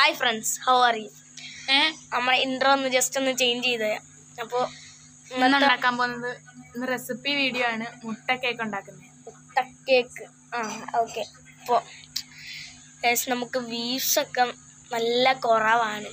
hi friends how are you ഏ നമ്മളെ intro ഒന്ന് ജസ്റ്റ് ഒന്ന് ചേഞ്ച് ചെയ്ത് അപ്പോൾ ഇന്ന് ഉണ്ടാക്കാൻ പോകുന്നത് ഇന്ന് റെസിപ്പി വീഡിയോ ആണ് മുട്ട കേക്ക് ഉണ്ടാക്കുന്നത് മുട്ട കേക്ക് ആ ഓക്കെ അപ്പോൾ നമുക്ക് വ്യൂസ് ഒക്കെ നല്ല കുറവാണ്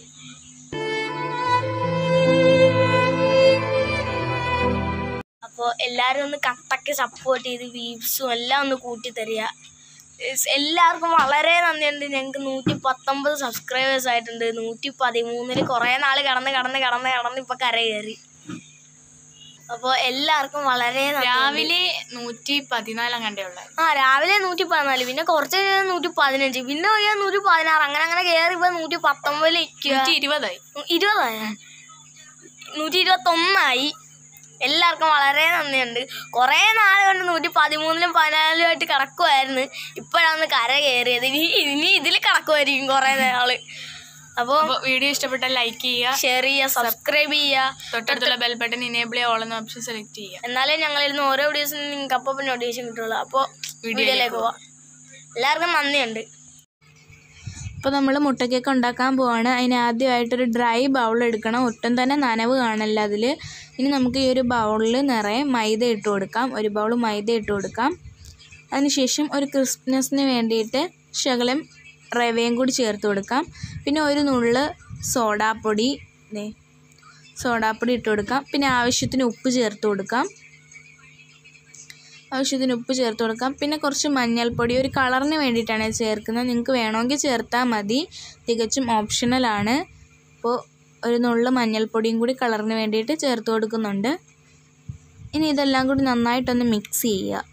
അപ്പോൾ എല്ലാവരും ഒന്ന് കട്ടക്ക് സപ്പോർട്ട് ചെയ്ത് വ്യൂസും എല്ലാം ഒന്ന് കൂട്ടി തരിക Yes, എല്ലാവർക്കും വളരെ നന്ദിയുണ്ട് ഞങ്ങൾക്ക് നൂറ്റി പത്തൊമ്പത് സബ്സ്ക്രൈബേഴ്സ് ആയിട്ടുണ്ട് നൂറ്റി പതിമൂന്നിൽ കുറേ നാൾ കടന്ന് കടന്ന് കടന്ന് കടന്ന് ഇപ്പം കര കയറി അപ്പോൾ എല്ലാവർക്കും വളരെ നന്ദി രാവിലെ നൂറ്റി പതിനാലാം കണ്ടേ ഉള്ളത് ആ രാവിലെ നൂറ്റി പതിനാല് പിന്നെ കുറച്ച് കഴിഞ്ഞാൽ നൂറ്റി പതിനഞ്ച് പിന്നെ പോയാൽ നൂറ്റി പതിനാറ് അങ്ങനെ അങ്ങനെ കയറി ഇപ്പോൾ നൂറ്റി പത്തൊമ്പതിൽ നൂറ്റി ഇരുപതായി ഇരുപതായ നൂറ്റി ഇരുപത്തൊന്നായി എല്ലാവർക്കും വളരെ നന്ദിയുണ്ട് കുറേ നാൾ കൊണ്ട് നൂറ്റി പതിമൂന്നിലും പതിനാലിലും ആയിട്ട് കിടക്കുമായിരുന്നു ഇപ്പോഴാണ് കര കയറിയത് ഇനി ഇനി ഇതിൽ കിടക്കുമായിരിക്കും കുറേ നാള് അപ്പോൾ അപ്പോൾ വീഡിയോ ഇഷ്ടപ്പെട്ടാൽ ലൈക്ക് ചെയ്യുക ഷെയർ ചെയ്യുക സബ്സ്ക്രൈബ് ചെയ്യുക തൊട്ടടുത്തുള്ള ബെൽ ബട്ടൺ ഇനേബിൾ ഓളെന്ന ഓപ്ഷൻ സെലക്ട് ചെയ്യുക എന്നാലേ ഞങ്ങളിരുന്ന് ഓരോ വീഡിയോസിനും നിങ്ങൾക്ക് അപ്പം നോട്ടിഫിക്കേഷൻ കിട്ടുള്ളൂ അപ്പോൾ വീഡിയോയിലേക്ക് വീഡിയോയിലേക്ക് പോവാം എല്ലാവർക്കും നന്ദിയുണ്ട് ഇപ്പോൾ നമ്മൾ മുട്ടക്കേക്ക് ഉണ്ടാക്കാൻ പോവാണ് അതിന് ആദ്യമായിട്ടൊരു ഡ്രൈ ബൗൾ എടുക്കണം ഒട്ടും തന്നെ നനവ് കാണില്ല അതിൽ ഇനി നമുക്ക് ഈ ഒരു ബൗളിൽ നിറയെ മൈദ ഇട്ട് കൊടുക്കാം ഒരു ബൗൾ മൈദ ഇട്ട് കൊടുക്കാം അതിനുശേഷം ഒരു ക്രിസ്പ്നെസ്സിന് വേണ്ടിയിട്ട് ശകലം റവയും കൂടി ചേർത്ത് കൊടുക്കാം പിന്നെ ഒരു നുള്ള് സോഡാപ്പൊടി ദേ സോഡാപ്പൊടി ഇട്ട് കൊടുക്കാം പിന്നെ ആവശ്യത്തിന് ഉപ്പ് ചേർത്ത് കൊടുക്കാം ആവശ്യത്തിന് ഉപ്പ് ചേർത്ത് കൊടുക്കാം പിന്നെ കുറച്ച് മഞ്ഞൾപ്പൊടി ഒരു കളറിന് വേണ്ടിയിട്ടാണ് ഇത് ചേർക്കുന്നത് നിങ്ങൾക്ക് വേണമെങ്കിൽ ചേർത്താൽ മതി തികച്ചും ഓപ്ഷണലാണ് അപ്പോൾ ഒരു നുള്ള മഞ്ഞൾപ്പൊടിയും കൂടി കളറിന് വേണ്ടിയിട്ട് ചേർത്ത് കൊടുക്കുന്നുണ്ട് ഇനി ഇതെല്ലാം കൂടി നന്നായിട്ടൊന്ന് മിക്സ് ചെയ്യുക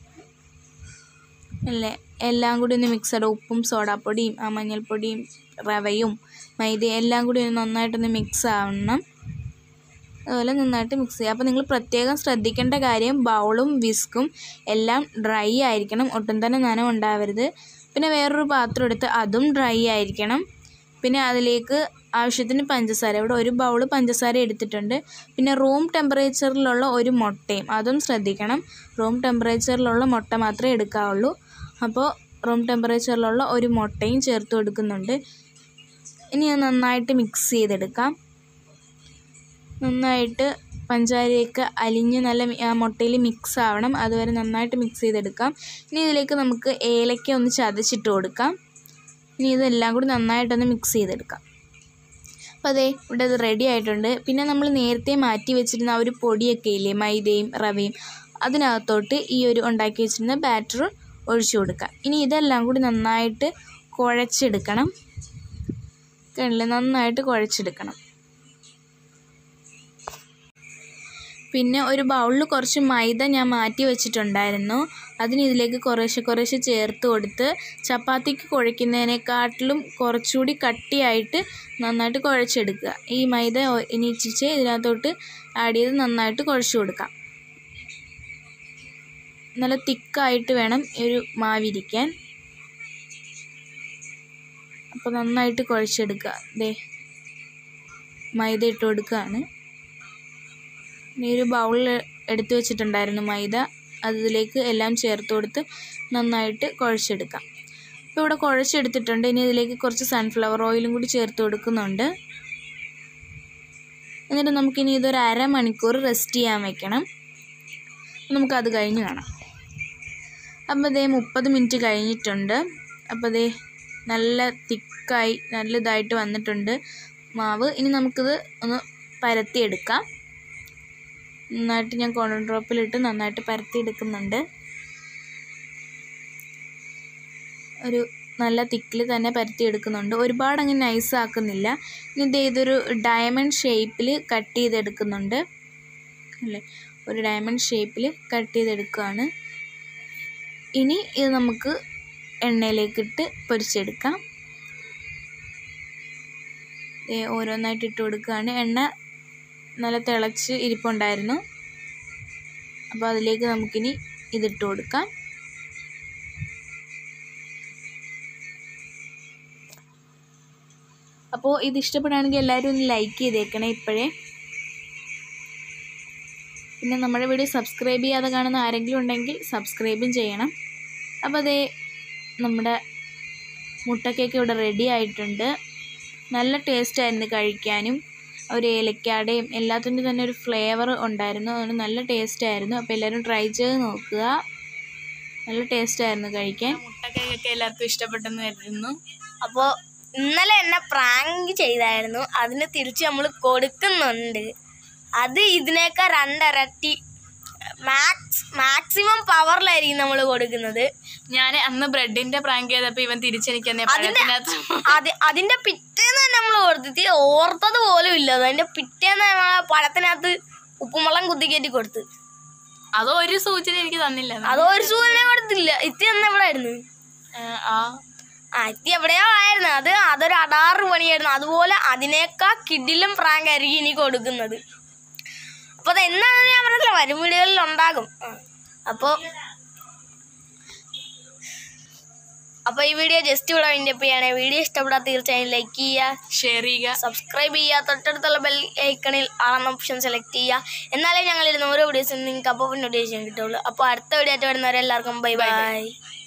അല്ലേ എല്ലാം കൂടി ഒന്ന് മിക്സ് ചെയ്യുക ഉപ്പും സോഡാപ്പൊടിയും ആ മഞ്ഞൾപ്പൊടിയും റവയും മൈദയും എല്ലാം കൂടി ഒന്ന് നന്നായിട്ടൊന്ന് മിക്സ് ആവണം അതുപോലെ നന്നായിട്ട് മിക്സ് ചെയ്യുക അപ്പോൾ നിങ്ങൾ പ്രത്യേകം ശ്രദ്ധിക്കേണ്ട കാര്യം ബൗളും വിസ്കും എല്ലാം ഡ്രൈ ആയിരിക്കണം ഒട്ടും തന്നെ നനവ് ഉണ്ടാവരുത് പിന്നെ വേറൊരു പാത്രം എടുത്ത് അതും ഡ്രൈ ആയിരിക്കണം പിന്നെ അതിലേക്ക് ആവശ്യത്തിന് പഞ്ചസാര ഇവിടെ ഒരു ബൗൾ പഞ്ചസാര എടുത്തിട്ടുണ്ട് പിന്നെ റൂം ടെമ്പറേച്ചറിലുള്ള ഒരു മുട്ടയും അതും ശ്രദ്ധിക്കണം റൂം ടെമ്പറേച്ചറിലുള്ള മുട്ട മാത്രമേ എടുക്കാവുള്ളൂ അപ്പോൾ റൂം ടെമ്പറേച്ചറിലുള്ള ഒരു മുട്ടയും ചേർത്ത് കൊടുക്കുന്നുണ്ട് ഇനി അത് നന്നായിട്ട് മിക്സ് ചെയ്തെടുക്കാം നന്നായിട്ട് പഞ്ചാരയൊക്കെ അലിഞ്ഞ് നല്ല മി- ആ മുട്ടയിൽ മിക്സ് ആവണം അതുവരെ നന്നായിട്ട് മിക്സ് ചെയ്തെടുക്കാം ഇനി ഇതിലേക്ക് നമുക്ക് ഏലക്ക ഒന്ന് ചതച്ചിട്ട് കൊടുക്കാം ഇനി ഇതെല്ലാം കൂടി നന്നായിട്ടൊന്ന് മിക്സ് ചെയ്തെടുക്കാം അപ്പോൾ അതെ ഇവിടെ ഇത് റെഡി ആയിട്ടുണ്ട് പിന്നെ നമ്മൾ നേരത്തെ മാറ്റി വെച്ചിരുന്ന ആ ഒരു പൊടിയൊക്കെ ഇല്ലേ മൈദയും റവയും അതിനകത്തോട്ട് ഈ ഒരു ഉണ്ടാക്കി വെച്ചിരുന്ന ബാറ്റർ ഒഴിച്ചു കൊടുക്കാം ഇനി ഇതെല്ലാം കൂടി നന്നായിട്ട് കുഴച്ചെടുക്കണം കണ്ടില്ലേ നന്നായിട്ട് കുഴച്ചെടുക്കണം പിന്നെ ഒരു ബൗളിൽ കുറച്ച് മൈദ ഞാൻ മാറ്റി വെച്ചിട്ടുണ്ടായിരുന്നു അതിന് ഇതിലേക്ക് കുറേശ്ശെ കുറേശ്ശെ ചേർത്ത് കൊടുത്ത് ചപ്പാത്തിക്ക് കുഴയ്ക്കുന്നതിനെക്കാട്ടിലും കുറച്ചുകൂടി കട്ടിയായിട്ട് നന്നായിട്ട് കുഴച്ചെടുക്കുക ഈ മൈദ ഒ- ഇനി ഇച്ചിച്ച് ഇതിനകത്തോട്ട് ആഡ് ചെയ്ത് നന്നായിട്ട് കുഴച്ച് കൊടുക്കാം നല്ല തിക്കായിട്ട് വേണം ഈ ഒരു മാവിരിക്കാൻ അപ്പോൾ നന്നായിട്ട് കുഴച്ചെടുക്കുക ദേ മൈദ ഇട്ട് കൊടുക്കുകയാണ് ഇനി ഒരു ബൗളിൽ എടുത്തു വെച്ചിട്ടുണ്ടായിരുന്നു മൈദ അതിലേക്ക് എല്ലാം ചേർത്ത് കൊടുത്ത് നന്നായിട്ട് കുഴച്ചെടുക്കാം ഇപ്പോൾ ഇവിടെ കുഴച്ചെടുത്തിട്ടുണ്ട് ഇനി ഇതിലേക്ക് കുറച്ച് സൺഫ്ലവർ ഓയിലും കൂടി ചേർത്ത് കൊടുക്കുന്നുണ്ട് എന്നിട്ട് നമുക്കിനി ഇതൊരു അരമണിക്കൂർ റെസ്റ്റ് ചെയ്യാൻ വെക്കണം നമുക്കത് കഴിഞ്ഞ് കാണാം അപ്പോൾ ദേ മുപ്പത് മിനിറ്റ് കഴിഞ്ഞിട്ടുണ്ട് അപ്പോൾ ദേ നല്ല തിക്കായി നല്ല ഇതായിട്ട് വന്നിട്ടുണ്ട് മാവ് ഇനി നമുക്കിത് ഒന്ന് പരത്തിയെടുക്കാം നന്നായിട്ട് ഞാൻ കോൺ ഡ്രോപ്പിലിട്ട് നന്നായിട്ട് പരത്തി എടുക്കുന്നുണ്ട് ഒരു നല്ല തിക്കിൽ തന്നെ പരത്തി എടുക്കുന്നുണ്ട് ഒരുപാട് അങ്ങ് നൈസ് ആക്കുന്നില്ല ഇനി ദേ ഇതൊരു ഡയമണ്ട് ഷേപ്പിൽ കട്ട് ചെയ്തെടുക്കുന്നുണ്ട് അല്ലേ ഒരു ഡയമണ്ട് ഷേപ്പിൽ കട്ട് ചെയ്തെടുക്കുകയാണ് ഇനി ഇത് നമുക്ക് എണ്ണയിലേക്കിട്ട് പൊരിച്ചെടുക്കാം ദേ ഓരോന്നായിട്ട് ഇട്ട് കൊടുക്കുകയാണ് എണ്ണ നല്ല തിളച്ച് ഇരിപ്പുണ്ടായിരുന്നു അപ്പോൾ അതിലേക്ക് നമുക്കിനി ഇതിട്ട് കൊടുക്കാം അപ്പോൾ ഇത് ഇഷ്ടപ്പെടുകയാണെങ്കിൽ എല്ലാവരും ഒന്ന് ലൈക്ക് ചെയ്തേക്കണേ ഇപ്പോഴേ പിന്നെ നമ്മുടെ വീഡിയോ സബ്സ്ക്രൈബ് ചെയ്യാതെ കാണുന്ന ആരെങ്കിലും ഉണ്ടെങ്കിൽ സബ്സ്ക്രൈബും ചെയ്യണം അപ്പോൾ അതേ നമ്മുടെ മുട്ട കേക്ക് ഇവിടെ റെഡി ആയിട്ടുണ്ട് നല്ല ടേസ്റ്റ് ആയിരുന്നു കഴിക്കാനും ഒരു ഏലക്കാടയും എല്ലാത്തിൻ്റെ തന്നെ ഒരു ഫ്ലേവർ ഉണ്ടായിരുന്നു അതുകൊണ്ട് നല്ല ടേസ്റ്റ് ആയിരുന്നു അപ്പോൾ എല്ലാവരും ട്രൈ ചെയ്ത് നോക്കുക നല്ല ടേസ്റ്റ് ആയിരുന്നു കഴിക്കാൻ മുട്ടക്കൈയൊക്കെ എല്ലാവർക്കും ഇഷ്ടപ്പെട്ടെന്ന് കരുതുന്നു അപ്പോൾ ഇന്നലെ എന്നെ പ്രാങ്ക് ചെയ്തായിരുന്നു അതിന് തിരിച്ച് നമ്മൾ കൊടുക്കുന്നുണ്ട് അത് ഇതിനേക്കാൾ രണ്ടിരട്ടി മാക്സ് മാക്സിമം പവറിലായിരിക്കും നമ്മൾ കൊടുക്കുന്നത് ഞാൻ അന്ന് ബ്രെഡിന്റെ പ്രാങ്ക് ചെയ്തപ്പോ ഇവൻ തിരിച്ചെനിക്ക് തന്നെ അതിന്റെ പഴത്തിനകത്ത് അത് അതിന്റെ പിറ്റേന്ന് തന്നെ നമ്മൾ കൊടുത്തിട്ട് ഓർത്തത് പോലും ഇല്ല അതിന്റെ പിറ്റേന്ന് നമ്മൾ ആ പഴത്തിനകത്ത് ഉപ്പുമുളം കുത്തിക്കയറ്റി കൊടുത്ത് അത് ഒരു സൂചന എനിക്ക് തന്നില്ല അത് ഒരു സൂചന കൊടുത്തില്ല ഇത്തി തന്നെ എവിടെ ആയിരുന്നു ഏഹ്, ആ ആ ഇത്തി എവിടെയോ ആയിരുന്നു അത് അതൊരു അടാറ് പണിയായിരുന്നു അതുപോലെ അതിനേക്കാൾ കിഡിലും പ്രാങ്ക് ആയിരിക്കും ഇനി കൊടുക്കുന്നത് അപ്പൊ അത് എന്നാണെന്ന് ഞാൻ പറഞ്ഞില്ല വരും വീടുകളിൽ ഉണ്ടാകും അപ്പോ അപ്പൊ ഈ വീഡിയോ ജസ്റ്റ് ഇവിടെ അതിൻ്റെ ചെയ്യണേ വീഡിയോ ഇഷ്ടപ്പെട്ടാൽ തീർച്ചയായും ലൈക്ക് ചെയ്യുക ഷെയർ ചെയ്യുക സബ്സ്ക്രൈബ് ചെയ്യുക തൊട്ടടുത്തുള്ള ബെൽ ഐക്കണിൽ ആണെന്ന ഓപ്ഷൻ സെലക്ട് ചെയ്യുക എന്നാലേ ഞങ്ങൾ ഇരുന്ന ഓരോ വീഡിയോസും നിങ്ങൾക്ക് അപ്പോൾ നോട്ടിഫിക്കേഷൻ കിട്ടുള്ളൂ അപ്പോൾ അടുത്ത വീഡിയോ ആയിട്ട് വരുന്നവരെല്ലാവർക്കും ബൈ ബൈ